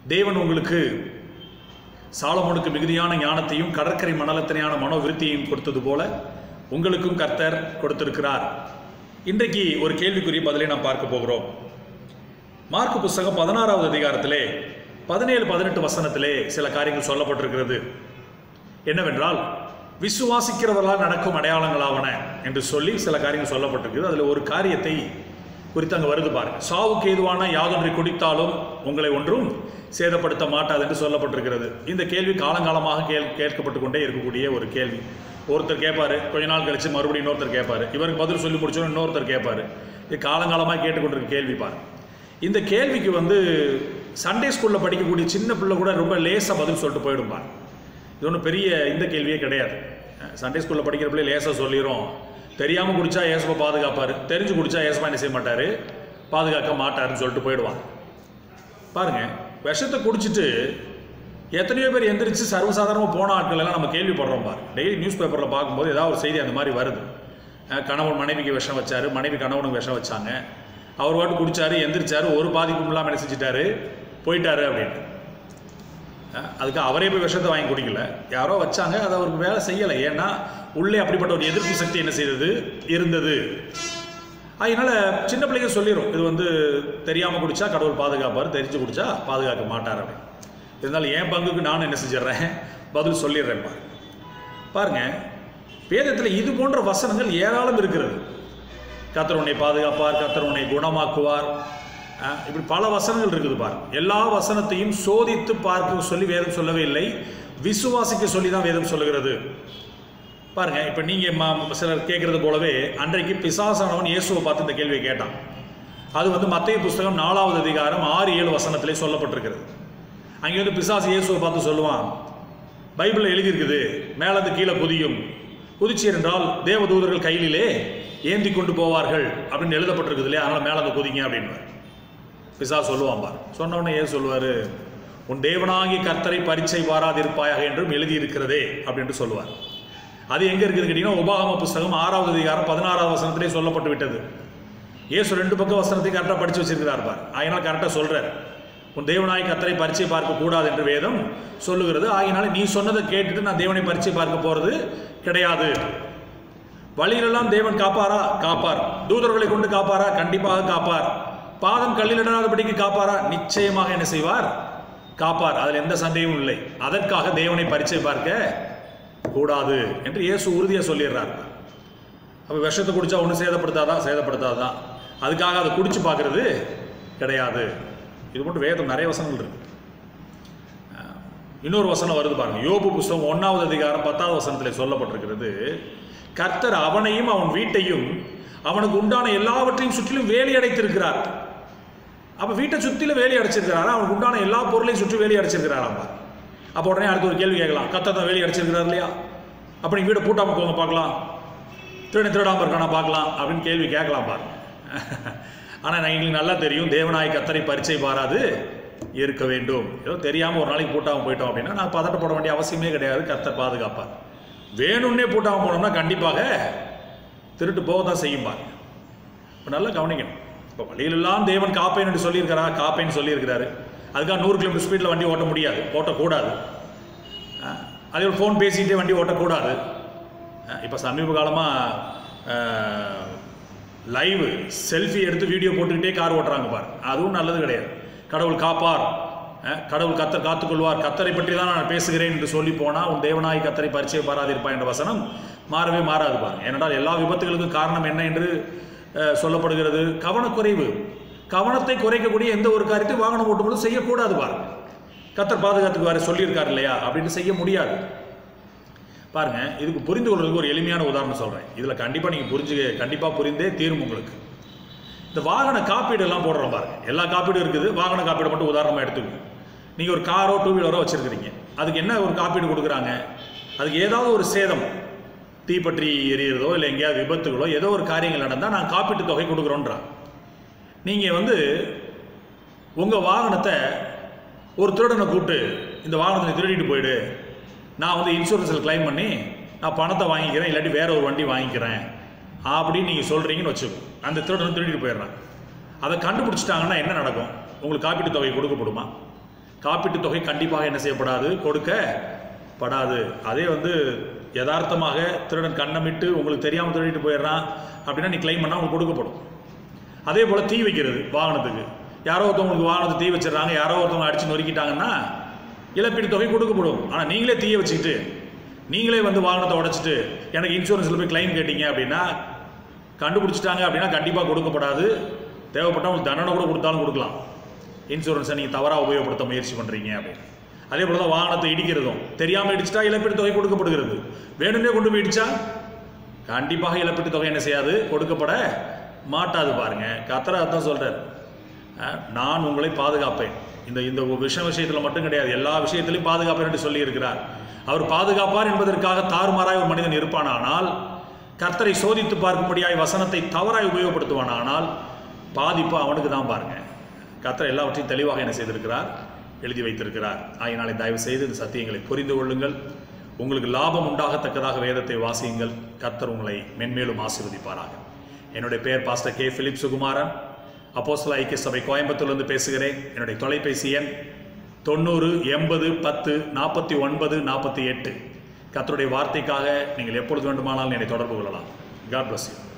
தேவன் உங்களுக்கு சாலமோனுக்கு மிகுதியான ஞானத்தையும் கடற்கரை மணலத்தனையான மனோவிருத்தியையும் கொடுத்தது போல உங்களுக்கும் கர்த்தர் கொடுத்திருக்கிறார் இன்றைக்கு ஒரு கேள்விக்குரிய பதிலை நாம் பார்க்க போகிறோம் மார்க்கு புஸ்தகம் பதினாறாவது அதிகாரத்திலே பதினேழு பதினெட்டு வசனத்திலே சில காரியங்கள் சொல்லப்பட்டிருக்கிறது என்னவென்றால் விசுவாசிக்கிறவர்களால் நடக்கும் அடையாளங்களாவன என்று சொல்லி சில காரியங்கள் சொல்லப்பட்டிருக்குது அதில் ஒரு காரியத்தை குறித்து அங்கே வருது பாருங்க சாவுக்கு ஏதுவான யாதொன்றை குடித்தாலும் உங்களை ஒன்றும் சேதப்படுத்த மாட்டாது என்று சொல்லப்பட்டிருக்கிறது இந்த கேள்வி காலங்காலமாக கேள் கேட்கப்பட்டு கொண்டே இருக்கக்கூடிய ஒரு கேள்வி ஒருத்தர் கேட்பாரு கொஞ்ச நாள் கழிச்சு மறுபடியும் இன்னொருத்தர் கேட்பாரு இவருக்கு பதில் சொல்லி முடிச்சோன்னு இன்னொருத்தர் கேட்பாரு இது காலங்காலமாக கேட்டுக்கொண்டிருக்க கேள்வி பாருங்க இந்த கேள்விக்கு வந்து சண்டே ஸ்கூலில் படிக்கக்கூடிய சின்ன பிள்ளை கூட ரொம்ப லேசாக பதில் சொல்லிட்டு போயிடும் பாருங்க இது ஒன்றும் பெரிய இந்த கேள்வியே கிடையாது சண்டே ஸ்கூலில் படிக்கிற பிள்ளை லேசாக சொல்லிடும் தெரியாமல் குடிச்சா ஏசப்பா பாதுகாப்பார் தெரிஞ்சு குடிச்சா ஏசப்பா என்ன செய்ய மாட்டார் பாதுகாக்க மாட்டாருன்னு சொல்லிட்டு போயிடுவாங்க பாருங்க விஷத்தை குடிச்சிட்டு எத்தனையோ பேர் எந்திரிச்சு சர்வசாதாரணமாக போன ஆட்கள் எல்லாம் நம்ம கேள்விப்படுறோம் பாரு டெய்லி நியூஸ் பேப்பரில் பார்க்கும்போது ஏதாவது ஒரு செய்தி அந்த மாதிரி வருது அஹ் கணவன் மனைவிக்கு விஷம் வச்சாரு மனைவி கணவனுக்கு விஷம் வச்சாங்க அவர் வாட்டு குடிச்சாரு எந்திரிச்சாரு ஒரு பாதிப்பும் இல்லாமல் என்ன செஞ்சிட்டாரு போயிட்டாரு அப்படின்னு அஹ் அதுக்கு அவரே போய் விஷத்தை வாங்கி குடிக்கல யாரோ வச்சாங்க அது அவருக்கு வேலை செய்யலை ஏன்னா உள்ளே அப்படிப்பட்ட ஒரு எதிர்ப்பு சக்தி என்ன செய்தது இருந்தது அதனால சின்ன பிள்ளைங்க சொல்லிடும் இது வந்து தெரியாமல் குடிச்சா கடவுள் பாதுகாப்பார் தெரிஞ்சு குடிச்சா பாதுகாக்க மாட்டார் அப்படின்னு இருந்தாலும் என் பங்குக்கு நானும் என்ன செஞ்சிடுறேன் பதில் சொல்லிடுறேன் பாருங்க பாருங்க வேதத்தில் இது போன்ற வசனங்கள் ஏராளம் இருக்கிறது கர்த்தர் உன்னை பாதுகாப்பார் கர்த்தர் உன்னை குணமாக்குவார் அஹ் இப்படி பல வசனங்கள் இருக்குது பாருங்க எல்லா வசனத்தையும் சோதித்து பார்க்க சொல்லி வேதம் சொல்லவே இல்லை விசுவாசிக்க சொல்லி தான் வேதம் சொல்லுகிறது பாருங்க இப்போ நீங்கள் மா சிலர் கேட்குறது போலவே அன்றைக்கு பிசாசானவன் இயேசுவை பார்த்து இந்த கேள்வியை கேட்டான் அது வந்து மத்திய புஸ்தகம் நாலாவது அதிகாரம் ஆறு ஏழு வசனத்திலே சொல்லப்பட்டிருக்கிறது அங்கே வந்து பிசாசு இயேசுவை பார்த்து சொல்லுவான் பைபிளில் எழுதியிருக்குது மேலேருந்து கீழே குதியும் குதிச்சீர் என்றால் தேவதூதர்கள் கையிலே ஏந்தி கொண்டு போவார்கள் அப்படின்னு எழுதப்பட்டிருக்குது இல்லையா அதனால் மேலே குதிங்க அப்படின்னு பிசா சொல்லுவான் பார் சொன்ன உடனே ஏன் சொல்லுவார் உன் தேவனாகி கர்த்தரை பரீட்சை பாராதிருப்பாயாக என்றும் எழுதியிருக்கிறதே அப்படின்ட்டு சொல்லுவார் அது எங்கே இருக்குது கேட்டிங்கன்னா உபாகம புஸ்தகம் ஆறாவது அதிகாரம் பதினாறாவது வசனத்திலே சொல்லப்பட்டு விட்டது இயேசு ரெண்டு பக்கம் வசனத்தையும் கரெக்டாக படித்து வச்சிருக்கிறார் பார் அதனால் கரெக்டாக சொல்கிறார் உன் தேவனாய் கத்தரை பரிச்சை பார்க்க கூடாது என்று வேதம் சொல்லுகிறது ஆகினால நீ சொன்னதை கேட்டுட்டு நான் தேவனை பரிச்சை பார்க்க போகிறது கிடையாது வழியிலெல்லாம் தேவன் காப்பாரா காப்பார் தூதர்களை கொண்டு காப்பாரா கண்டிப்பாக காப்பார் பாதம் கல்லிலிடாதபடிக்கு காப்பாரா நிச்சயமாக என்ன செய்வார் காப்பார் அதில் எந்த சந்தேகமும் இல்லை அதற்காக தேவனை பரிச்சை பார்க்க கூடாது என்று இயேசு உறுதியாக சொல்லிடுறார் அப்போ விஷத்தை குடிச்சா ஒன்றும் சேதப்படுத்தாதான் சேதப்படுத்தாதான் அதுக்காக அதை குடிச்சு பார்க்கறது கிடையாது இது மட்டும் வேதம் நிறைய வசனங்கள் இருக்கு அஹ் இன்னொரு வசனம் வருது பாருங்க யோபு புஸ்தகம் ஒன்றாவது அதிகாரம் பத்தாவது வசனத்தில் சொல்லப்பட்டிருக்கிறது கர்த்தர் அவனையும் அவன் வீட்டையும் அவனுக்கு உண்டான எல்லாவற்றையும் சுற்றிலும் வேலி அடைத்திருக்கிறார் அப்போ வீட்டை சுற்றிலும் வேலி அடைச்சிருக்கிறாரா அவனுக்கு உண்டான எல்லா பொருளையும் சுற்றி வேலி அடைச்சிருக்கிறாராம்பா அப்போ உடனே அடுத்து ஒரு கேள்வி கேட்கலாம் கர்த்தர் தான் வேலி அடைச்சிருக்கிறார் இல்லையா அப்போ நீங்கள் வீடை பூட்டாமல் போங்க பார்க்கலாம் திருடன் திருடாமல் இருக்கானா பார்க்கலாம் அப்படின்னு கேள்வி கேட்கலாம் பாருங்க ஆனால் நான் எங்களுக்கு நல்லா தெரியும் தேவனாய் கத்தரை பரிச்சை பாராது இருக்க வேண்டும் ஏதோ தெரியாமல் ஒரு நாளைக்கு பூட்டாமல் போயிட்டோம் அப்படின்னா நான் பதட்டப்பட வேண்டிய அவசியமே கிடையாது கத்தர் பாதுகாப்பார் வேணும்னே பூட்டாமல் போனோம்னா கண்டிப்பாக திருட்டு போக தான் செய்யும் பாருங்க இப்போ நல்லா கவனிக்கணும் இப்போ வழியிலெல்லாம் தேவன் காப்பேன் என்று சொல்லியிருக்கிறா காப்பேன்னு சொல்லியிருக்கிறாரு அதுக்காக நூறு கிலோமீட்டர் ஸ்பீடில் வண்டி ஓட்ட முடியாது ஓட்டக்கூடாது அஹ் அதே ஒரு ஃபோன் பேசிக்கிட்டே வண்டி ஓட்டக்கூடாது இப்போ சமீப காலமாக லைவ் செல்ஃபி எடுத்து வீடியோ போட்டுக்கிட்டே கார் ஓட்டுறாங்க பாரு அதுவும் நல்லது கிடையாது கடவுள் காப்பார் அஹ் கடவுள் கத்தர் காத்துக்கொள்வார் கத்தரை பற்றி தான் நான் பேசுகிறேன் என்று சொல்லி போனால் உன் தேவனாய் கத்தரை பரிச்சய பாராதிருப்பா என்ற வசனம் மாறவே மாறாது பாருங்க ஏனென்றால் எல்லா விபத்துகளுக்கும் காரணம் என்ன என்று அஹ், சொல்லப்படுகிறது கவனக்குறைவு கவனத்தை குறைக்கக்கூடிய எந்த ஒரு காரியத்தை வாகனம் ஓட்டும்போது செய்யக்கூடாது பாருங்க கத்தர் பாதுகாத்துக்கு வேறு சொல்லியிருக்கார் இல்லையா அப்படின்னு செய்ய முடியாது பாருங்க இதுக்கு புரிந்து கொள்வதற்கு ஒரு எளிமையான உதாரணம் சொல்கிறேன் இதில் கண்டிப்பாக நீங்கள் புரிஞ்சு கண்டிப்பாக புரிந்தே தீரும் உங்களுக்கு இந்த வாகன காப்பீடு எல்லாம் போடுறோம் பாருங்க எல்லா காப்பீடும் இருக்குது வாகன காப்பீடு மட்டும் உதாரணமாக எடுத்துக்கோங்க நீங்கள் ஒரு காரோ டூ வீலரோ வச்சுருக்கிறீங்க அதுக்கு என்ன ஒரு காப்பீடு கொடுக்குறாங்க அதுக்கு ஏதாவது ஒரு சேதம் தீப்பற்றி எரியறதோ இல்லை எங்கேயாவது விபத்துகளோ ஏதோ ஒரு காரியங்கள் நடந்தால் நான் காப்பீட்டு தொகை கொடுக்குறோன்றான் நீங்கள் வந்து உங்கள் வாகனத்தை ஒரு திருடனை கூப்பிட்டு இந்த வாகனத்தை நீ திருடிட்டு போயிடு நான் வந்து இன்சூரன்ஸில் க்ளைம் பண்ணி நான் பணத்தை வாங்கிக்கிறேன் இல்லாட்டி வேற ஒரு வண்டி வாங்கிக்கிறேன் அப்படின்னு நீங்கள் சொல்கிறீங்கன்னு வச்சுக்கோ அந்த திருடன் திருடிட்டு போயிடுறான் அதை கண்டுபிடிச்சிட்டாங்கன்னா என்ன நடக்கும் உங்களுக்கு காப்பீட்டு தொகை கொடுக்கப்படுமா காப்பீட்டு தொகை கண்டிப்பாக என்ன செய்யப்படாது கொடுக்கப்படாது அதே வந்து யதார்த்தமாக திருடன் கண்ணமிட்டு உங்களுக்கு தெரியாமல் திருடிட்டு போயிடுறான் அப்படின்னா நீ கிளைம் பண்ணால் உங்களுக்கு கொடுக்கப்படும் அதே போல் தீ வைக்கிறது வாகனத்துக்கு யாரோ ஒருத்தவங்களுக்கு வாகனத்தை தீ வச்சிடுறாங்க யாரோ ஒருத்தவங்க அடிச்சு நொறுக்கிட்டாங்கன்னா இழப்பீடு தொகை கொடுக்கப்படும் ஆனால் நீங்களே தீயை வச்சுக்கிட்டு நீங்களே வந்து வாகனத்தை உடைச்சிட்டு எனக்கு இன்சூரன்ஸில் போய் கிளைம் கேட்டீங்க அப்படின்னா கண்டுபிடிச்சிட்டாங்க அப்படின்னா கண்டிப்பாக கொடுக்கப்படாது தேவைப்பட்டால் உங்களுக்கு தண்டனை கூட கொடுத்தாலும் கொடுக்கலாம் இன்சூரன்ஸை நீங்கள் தவறாக உபயோகப்படுத்த முயற்சி பண்ணுறீங்க அப்படின்னு அதே போல தான் வாகனத்தை இடிக்கிறதும் தெரியாமல் இடிச்சிட்டா இழப்பீடு தொகை கொடுக்கப்படுகிறது வேணும்னே கொண்டு போய் இடிச்சா கண்டிப்பாக இழப்பீட்டு தொகை என்ன செய்யாது கொடுக்கப்பட மாட்டாது பாருங்க கத்தரா தான் சொல்றார் அஹ், நான் உங்களை பாதுகாப்பேன் இந்த இந்த விஷய விஷயத்தில் மட்டும் கிடையாது எல்லா விஷயத்திலையும் பாதுகாப்பேன் என்று சொல்லி இருக்கிறார் அவர் பாதுகாப்பார் என்பதற்காக தாறுமாறாய் ஒரு மனிதன் இருப்பானானால் கர்த்தரை சோதித்து பார்க்கும்படியாய் வசனத்தை தவறாய் உபயோகப்படுத்துவானானால் பாதிப்பு அவனுக்கு தான் பாருங்க கர்த்தர் எல்லாவற்றையும் தெளிவாக என்ன செய்திருக்கிறார் எழுதி வைத்திருக்கிறார் ஆகினாலே தயவு செய்து இந்த சத்தியங்களை புரிந்து கொள்ளுங்கள் உங்களுக்கு லாபம் உண்டாகத்தக்கதாக வேதத்தை வாசியுங்கள் கர்த்தர் உங்களை மென்மேலும் ஆசீர்வதிப்பாராக என்னுடைய பெயர் பாஸ்டர் கே பிலிப் சுகுமாரன் அப்போஸ்தல ஐக்கிய சபை கோயம்புத்தூர்லேருந்து பேசுகிறேன் என்னுடைய தொலைபேசி எண் தொண்ணூறு எண்பது பத்து நாற்பத்தி ஒன்பது நாற்பத்தி எட்டு கர்த்தருடைய வார்த்தைக்காக நீங்கள் எப்பொழுது வேண்டுமானாலும் என்னை தொடர்பு கொள்ளலாம் காட் bless you